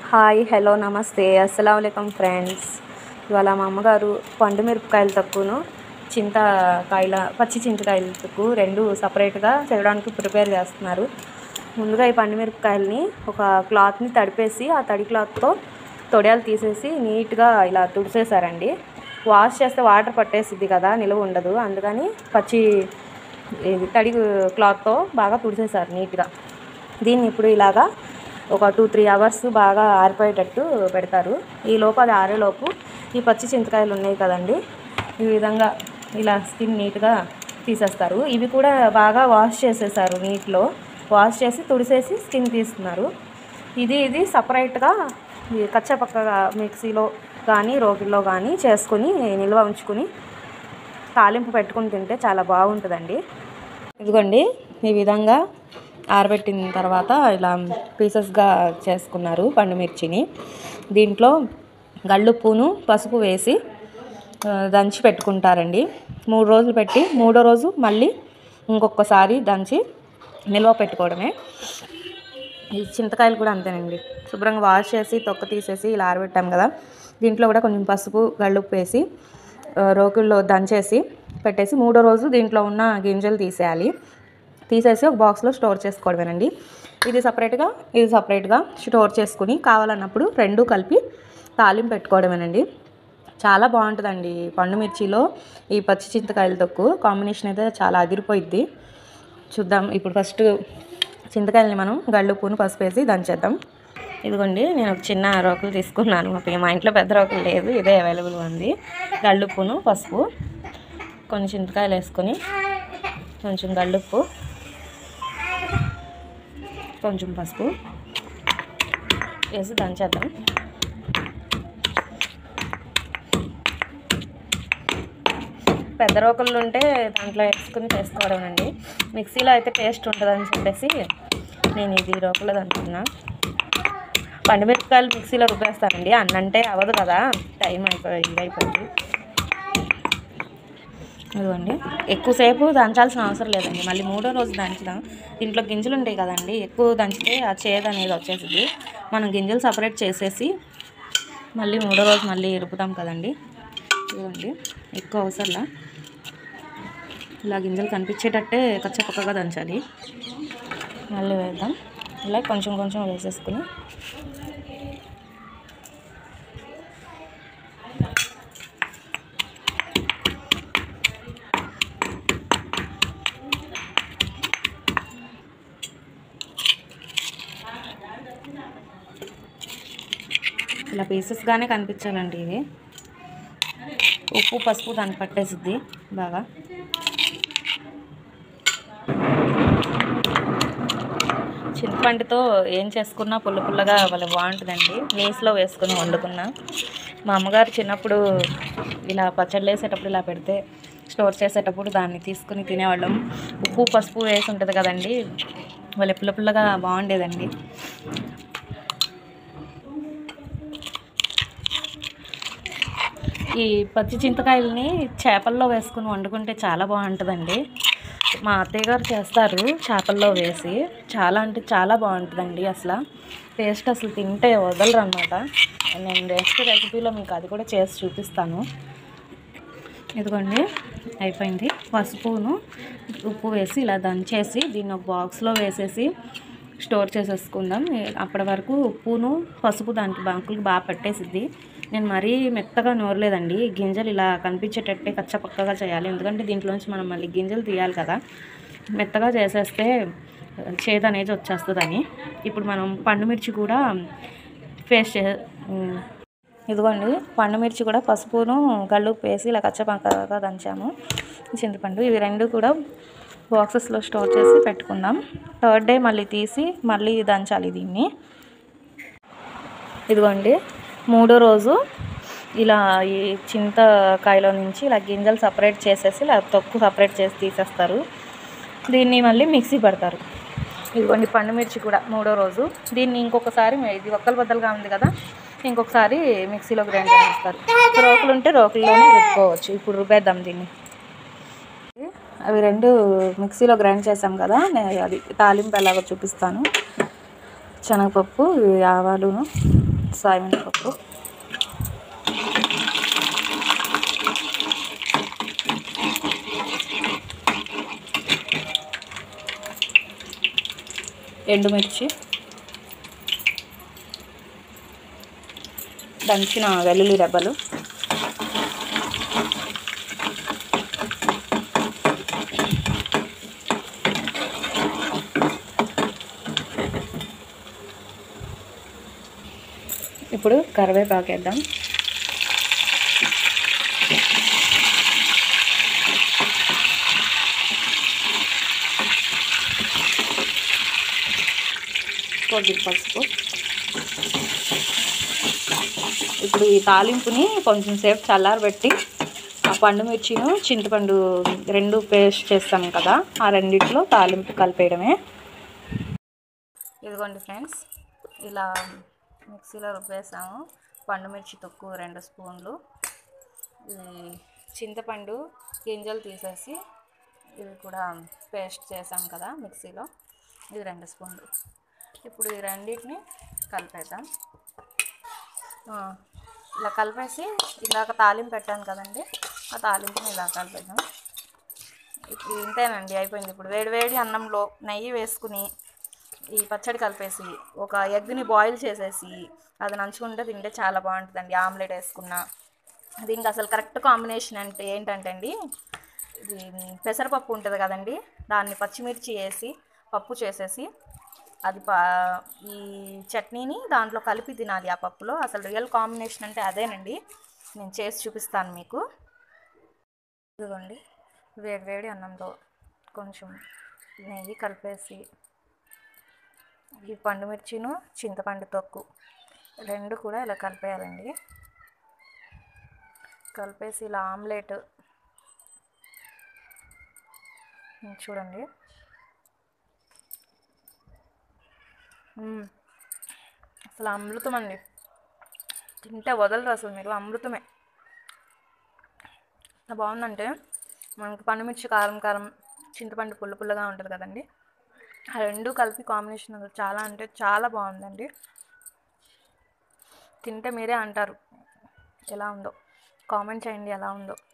Hi hello నమస్తే అస్సలం friends ఇవాళ మా అమ్మగారు పండు మిరపకాయలు తక్కువను చింతకాయల పచ్చి చింతకాయల తక్కువ రెండు సపరేట్గా చేయడానికి ప్రిపేర్ చేస్తున్నారు ముందుగా ఈ పండు మిరపకాయలని ఒక క్లాత్ని తడిపేసి ఆ తడి క్లాత్తో తొడియాలు తీసేసి నీట్గా ఇలా తుడిసేసారండి వాష్ చేస్తే వాటర్ పట్టేసిద్ది కదా నిలువ ఉండదు అందుకని పచ్చి ఇది తడి క్లాత్తో బాగా తుడిసేసారు నీట్గా దీన్ని ఇప్పుడు ఇలాగా ఒక టూ త్రీ అవర్స్ బాగా ఆరిపోయేటట్టు పెడతారు ఈ లోపు అది ఆరేలోపు ఈ పచ్చి చింతకాయలు ఉన్నాయి కదండి ఈ విధంగా ఇలా స్కిన్ నీట్గా తీసేస్తారు ఇవి కూడా బాగా వాష్ చేసేసారు నీటిలో వాష్ చేసి తుడిసేసి స్కిన్ తీస్తున్నారు ఇది ఇది సపరేట్గా కచ్చపక్కగా మిక్సీలో కానీ రోగిల్లో కానీ చేసుకుని నిల్వ ఉంచుకుని తాలింపు పెట్టుకుని తింటే చాలా బాగుంటుందండి ఇదిగోండి ఈ విధంగా ఆరబెట్టిన తర్వాత ఇలా పీసెస్గా చేసుకున్నారు పండు మిర్చిని దీంట్లో గళ్ళుప్పును పసుపు వేసి ఆ, దంచి పెట్టుకుంటారండి మూడు రోజులు పెట్టి మూడో రోజు మళ్ళీ ఇంకొకసారి దంచి నిల్వ పెట్టుకోవడమే ఈ చింతకాయలు కూడా అంతేనండి శుభ్రంగా వాష్ చేసి తొక్క తీసేసి ఇలా ఆరబెట్టాం కదా దీంట్లో కూడా కొంచెం పసుపు గళ్ళుప్పు వేసి ఆ, రోకుల్లో దంచేసి పెట్టేసి మూడో రోజు దీంట్లో ఉన్న గింజలు తీసేయాలి తీసేసి ఒక బాక్స్లో స్టోర్ చేసుకోవడమేనండి ఇది సపరేట్గా ఇది సపరేట్గా స్టోర్ చేసుకుని కావాలన్నప్పుడు రెండు కలిపి తాలింపు పెట్టుకోవడమేనండి చాలా బాగుంటుందండి పండు మిర్చిలో ఈ పచ్చి చింతకాయల తొక్కు కాంబినేషన్ అయితే చాలా అదిరిపోయిద్ది చూద్దాం ఇప్పుడు ఫస్ట్ చింతకాయలని మనం గళ్ళుప్పును పసుపు వేసి దంచేద్దాం ఇదిగోండి నేను ఒక చిన్న రోకులు తీసుకున్నాను మా పి- మా ఇంట్లో పెద్ద రోకులు లేదు ఇదే అవైలబుల్ ఉంది గళ్ళుప్పును పసుపు కొన్ని చింతకాయలు వేసుకొని కొంచెం గళ్ళుప్పు కొంచెం పసుపు వేసి దంచేద్దాం పెద్ద రోకళ్ళు ఉంటే దాంట్లో వేసుకుని చేసుకోవడం అండి మిక్సీలో అయితే టేస్ట్ ఉంటుందని చెప్పేసి నేను ఇది రోకల్లో దంచుతున్నా పండుమిరపకాయలు మిక్సీలో రుబ్బేస్తానండి అన్నంటే అవ్వదు కదా టైం అయిపోయి ఇది అయిపోయింది ఇదిగోండి ఎక్కువసేపు దంచాల్సిన అవసరం లేదండి మళ్ళీ మూడో రోజు దంచుదాం దీంట్లో గింజలు ఉంటాయి కదండి ఎక్కువ దంచితే ఆ చేదు అనేది వచ్చేసింది మనం గింజలు సపరేట్ చేసేసి మళ్ళీ మూడో రోజు మళ్ళీ రుపుతాం కదండి ఇదిగోండి ఎక్కువ అవసరంలా ఇలా గింజలు కనిపించేటట్టే కచ్చపక్కగా దంచాలి మళ్ళీ వేద్దాం ఇలా కొంచెం కొంచెం వేసేసుకుని ఇలా పీసెస్గానే కనిపించాలండి ఇవి ఉప్పు పసుపు దాన్ని పట్టేసిద్ది బాగా చింతపండుతో ఏం చేసుకున్నా పుల్ల పుల్లగా వాళ్ళ బాగుంటుందండి నీసులో వేసుకొని వండుకున్నా మా అమ్మగారు చిన్నప్పుడు ఇలా పచ్చళ్ళు వేసేటప్పుడు ఇలా పెడితే స్టోర్ చేసేటప్పుడు దాన్ని తీసుకుని తినేవాళ్ళం ఉప్పు పసుపు వేసి ఉంటుంది కదండి వాళ్ళ పుల్ల పుల్లగా బాగుండేదండి ఈ పచ్చి చింతకాయలని చేపల్లో వేసుకుని వండుకుంటే చాలా బాగుంటుందండి మా అత్తయ్య గారు చేస్తారు చేపల్లో వేసి చాలా అంటే చాలా బాగుంటుందండి అసలు టేస్ట్ అసలు తింటే వదలరు అనమాట నేను నెక్స్ట్ రెసిపీలో మీకు అది కూడా చేసి చూపిస్తాను ఇదిగోండి అయిపోయింది పసుపును ఉప్పు వేసి ఇలా దంచేసి దీన్ని ఒక బాక్స్లో వేసేసి స్టోర్ చేసేసుకుందాం అప్పటి వరకు ఉప్పును పసుపు దానికి బాంకులకి బాగా పట్టేసిద్ది నేను మరీ మెత్తగా నూరలేదండి గింజలు ఇలా కనిపించేటట్టే కచ్చపక్కగా చేయాలి ఎందుకంటే దీంట్లోంచి మనం మళ్ళీ గింజలు తీయాలి కదా మెత్తగా చేసేస్తే చేదు అనేది వచ్చేస్తుందని ఇప్పుడు మనం పండు మిర్చి కూడా పేస్ట్ చే ఉమ్, ఇదిగోండి పండు మిర్చి కూడా పసుపును గల్లుప్పు వేసి ఇలా కచ్చపక్కగా దంచాము చింతపండు ఇవి రెండు కూడా బాక్సెస్లో స్టోర్ చేసి పెట్టుకుందాం థర్డ్ డే మళ్ళీ తీసి మళ్ళీ దంచాలి దీన్ని ఇదిగోండి మూడో రోజు ఇలా ఈ చింతకాయలో నుంచి ఇలా గింజలు సపరేట్ చేసేసి ఇలా తొక్కు సపరేట్ చేసి తీసేస్తారు దీన్ని మళ్ళీ మిక్సీ పడతారు ఇదిగోండి పండు మిర్చి కూడా మూడో రోజు దీన్ని ఇంకొకసారి ఇది ఒక్కలు బద్దలుగా ఉంది కదా ఇంకొకసారి మిక్సీలో గ్రైండ్ చేస్తారు రోకులు ఉంటే రోకుల్లోనే రుబ్బుకోవచ్చు ఇప్పుడు రుబ్బేద్దాం దీన్ని అవి రెండు మిక్సీలో గ్రైండ్ చేసాం కదా నేను అది తాలింపు ఎలాగో చూపిస్తాను శనగపప్పు ఇవి ఆవాలును సాయి మినపప్పు ఎండుమిర్చి దంచిన వెల్లుల్లి రెబ్బలు ఇప్పుడు కరివేపాకు వేద్దాం కొద్దిగా పసుపు ఇప్పుడు ఈ తాలింపుని కొంచెం సేపు చల్లారబెట్టి ఆ పండు మిర్చిను చింతపండు రెండు పేస్ట్ చేస్తాం కదా ఆ రెండిట్లో తాలింపు కలిపేయడమే ఇదిగోండి ఫ్రెండ్స్ ఇలా మిక్సీలో రుబ్బేసాము పండు మిర్చి తొక్కు రెండు స్పూన్లు ఇది చింతపండు గింజలు తీసేసి ఇవి కూడా పేస్ట్ చేసాం కదా మిక్సీలో ఇది రెండు స్పూన్లు ఇప్పుడు ఈ రెండింటిని కలిపేద్దాం ఆ, ఇలా కలిపేసి ఇందాక తాలింపు పెట్టాను కదండి ఆ తాలింపుని ఇలా కలిపేద్దాం ఇప్పుడు ఇంతేనండి అయిపోయింది ఇప్పుడు వేడి వేడి అన్నంలో నెయ్యి వేసుకుని ఈ పచ్చడి కలిపేసి ఒక ఎగ్ని బాయిల్ చేసేసి అది నంచుకుంటే తింటే చాలా బాగుంటుందండి ఆమ్లెట్ వేసుకున్న దీనికి అసలు కరెక్ట్ కాంబినేషన్ అంటే ఏంటంటే అండి ఇది పెసరపప్పు ఉంటుంది కదండి దాన్ని పచ్చిమిర్చి వేసి పప్పు చేసేసి అది పా ఈ చట్నీని దాంట్లో కలిపి తినాలి ఆ పప్పులో అసలు రియల్ కాంబినేషన్ అంటే అదేనండి నేను చేసి చూపిస్తాను మీకు ఇదిగోండి వేడి వేడి అన్నంలో కొంచెం నెయ్యి కలిపేసి ఈ పండు మిర్చిను చింతపండు తొక్కు రెండు కూడా ఇలా కలిపేయాలండి కలిపేసి ఇలా ఆమ్లెట్ చూడండి మ్మ్. అసలు అమృతం అండి తింటే వదలరు అసలు మీరు అమృతమే ఎంత బాగుందంటే మనకి పండుమిర్చి కారం కారం చింతపండు పుల్ల పుల్లగా ఉంటుంది కదండి ఆ రెండు కలిపి కాంబినేషన్ అసలు చాలా అంటే చాలా బాగుందండి తింటే మీరే అంటారు ఎలా ఉందో కామెంట్ చేయండి ఎలా ఉందో